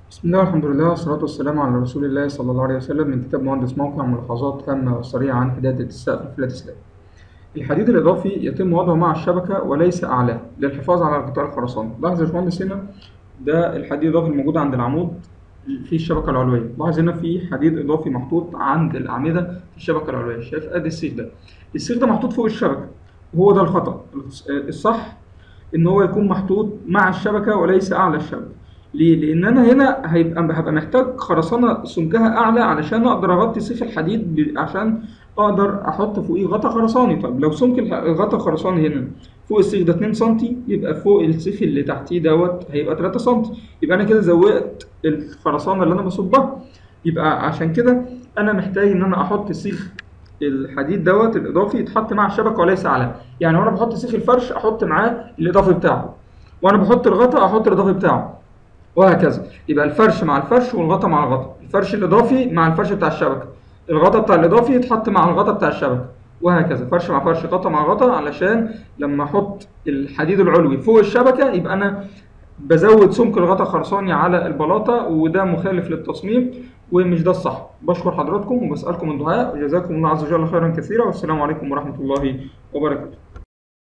بسم الله والحمد لله والصلاة والسلام على رسول الله صلى الله عليه وسلم من كتاب مهندس موقع ملاحظات هامة وسريعة عن حدادة السقف في الاسلام. الحديد الإضافي يتم وضعه مع الشبكة وليس أعلاه للحفاظ على القطاع الخرساني. لاحظ يا باشمهندس هنا ده الحديد الإضافي الموجود عند العمود في الشبكة العلوية. لاحظ هنا في حديد إضافي محطوط عند الأعمدة في الشبكة العلوية. شايف أدي السيخ ده. السيخ ده محطوط فوق الشبكة وهو ده الخطأ. الصح إن هو يكون محطوط مع الشبكة وليس أعلى الشبكة. ليه؟ لأن أنا هنا هيبقى هبقى محتاج خرسانة سمكها أعلى علشان أقدر أغطي سيخ الحديد ب- عشان أقدر أحط فوقيه غطا خرساني، طب لو سمك الح- الغطا الخرساني هنا فوق السيخ ده 2 سم يبقى فوق السيخ اللي تحتيه دوت هيبقى 3 سم، يبقى أنا كده زودت الخرسانة اللي أنا بصبها، يبقى عشان كده أنا محتاج إن أنا أحط سيخ الحديد دوت الإضافي يتحط مع الشبكة وليس عليها، يعني وأنا بحط سيخ الفرش أحط معاه الإضافي بتاعه، وأنا بحط الغطا أحط الإضافي بتاعه. وهكذا يبقى الفرش مع الفرش والغطا مع الغطا الفرش الاضافي مع الفرش بتاع الشبكه الغطا بتاع الاضافي يتحط مع الغطا بتاع الشبكه وهكذا فرش مع فرش غطا مع غطا علشان لما احط الحديد العلوي فوق الشبكه يبقى انا بزود سمك الغطا خرساني على البلاطه وده مخالف للتصميم ومش ده الصح بشكر حضراتكم وبسالكم الدعاء وجزاكم الله عز وجل خيرا كثيرا والسلام عليكم ورحمه الله وبركاته